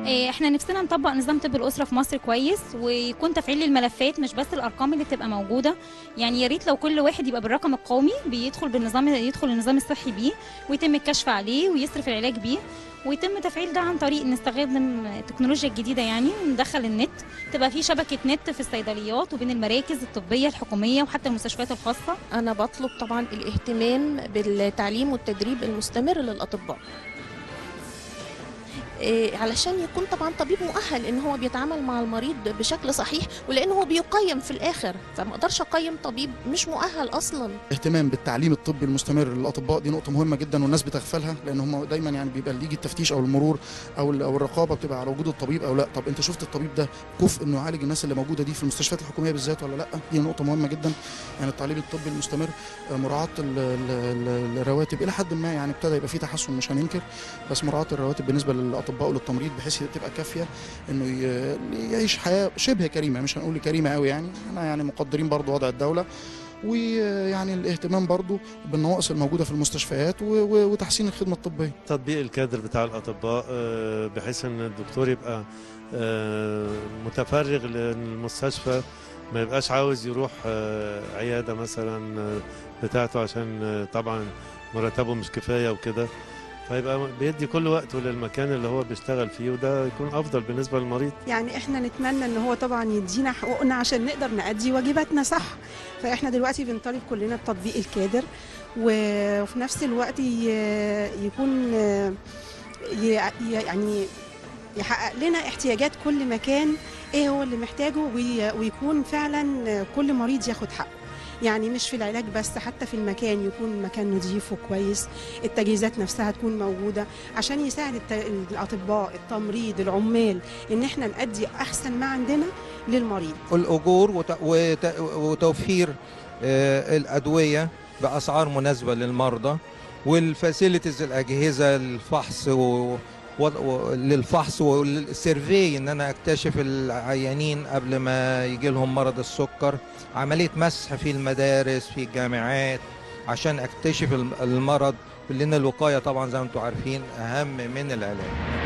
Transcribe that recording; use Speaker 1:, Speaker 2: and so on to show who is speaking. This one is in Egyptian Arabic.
Speaker 1: إيه، احنا نفسنا نطبق نظام طب الاسره في مصر كويس ويكون تفعيل للملفات مش بس الارقام اللي بتبقى موجوده يعني يا ريت لو كل واحد يبقى بالرقم القومي بيدخل بالنظام يدخل النظام الصحي بيه ويتم الكشف عليه ويصرف العلاج بيه ويتم تفعيل ده عن طريق نستخدم التكنولوجيا الجديده يعني ندخل النت تبقى في شبكه نت في الصيدليات وبين المراكز الطبيه الحكوميه وحتى المستشفيات الخاصه
Speaker 2: أنا بطلب طبعا الاهتمام بالتعليم والتدريب المستمر للأطباء إيه، علشان يكون طبعا طبيب مؤهل ان هو بيتعامل مع المريض بشكل صحيح ولانه هو بيقيم في الاخر فما اقدرش اقيم طبيب مش مؤهل اصلا
Speaker 3: اهتمام بالتعليم الطبي المستمر للاطباء دي نقطه مهمه جدا والناس بتغفلها لان هم دايما يعني بيبقى اللي يجي التفتيش او المرور او ال- او الرقابه بتبقى على وجود الطبيب او لا طب انت شفت الطبيب ده كفء انه يعالج الناس اللي موجوده دي في المستشفيات الحكوميه بالذات ولا لا دي نقطه مهمه جدا يعني التعليم الطبي المستمر آه، مراعاه ال- ال- ال- الرواتب الى حد ما يعني ابتدى يبقى في تحسن مش هننكر بس مراعاه الرواتب بالنسبه للاطباء وللتمريض بحيث تبقى كافيه انه ي- يعيش حياه شبه كريمه مش هنقول كريمه قوي يعني احنا يعني مقدرين برضو وضع الدوله ويعني الاهتمام برضو بالنواقص الموجوده في المستشفيات و- و- وتحسين الخدمه الطبيه
Speaker 4: تطبيق الكادر بتاع الأطباء آه، بحيث إن الدكتور يبقى آه، متفرغ للمستشفى ما يبقاش عاوز يروح آه، عيادة مثلا آه، بتاعته عشان آه، طبعا مرتبه مش كفاية وكده فيبقى بيدي كل وقته للمكان اللي هو بيشتغل فيه وده يكون أفضل بالنسبة للمريض
Speaker 5: يعني احنا نتمنى ان هو طبعا يدينا حقوقنا عشان نقدر نأدي واجباتنا صح فاحنا دلوقتي بنطالب كلنا بتطبيق الكادر و- وفي نفس الوقت ي- يكون آه، ي- ي- يعني يحقق لنا احتياجات كل مكان ايه هو اللي محتاجه وي- ويكون فعلا آه، كل مريض ياخد حقه يعني مش في العلاج بس حتى في المكان يكون مكان نظيف وكويس التجهيزات نفسها تكون موجودة عشان يساعد الت- الأطباء التمريض العمال إن احنا نأدي أحسن ما عندنا للمريض
Speaker 6: الأجور وت- وت- وتوفير آه، الأدوية بأسعار مناسبة للمرضى والفاسيلتيز الأجهزة الفحص و... و... و... للفحص والسيرفي ان انا اكتشف العيانين قبل ما يجي لهم مرض السكر عمليه مسح في المدارس في الجامعات عشان اكتشف الم- المرض لان الوقايه طبعا زي ما انتم عارفين اهم من العلاج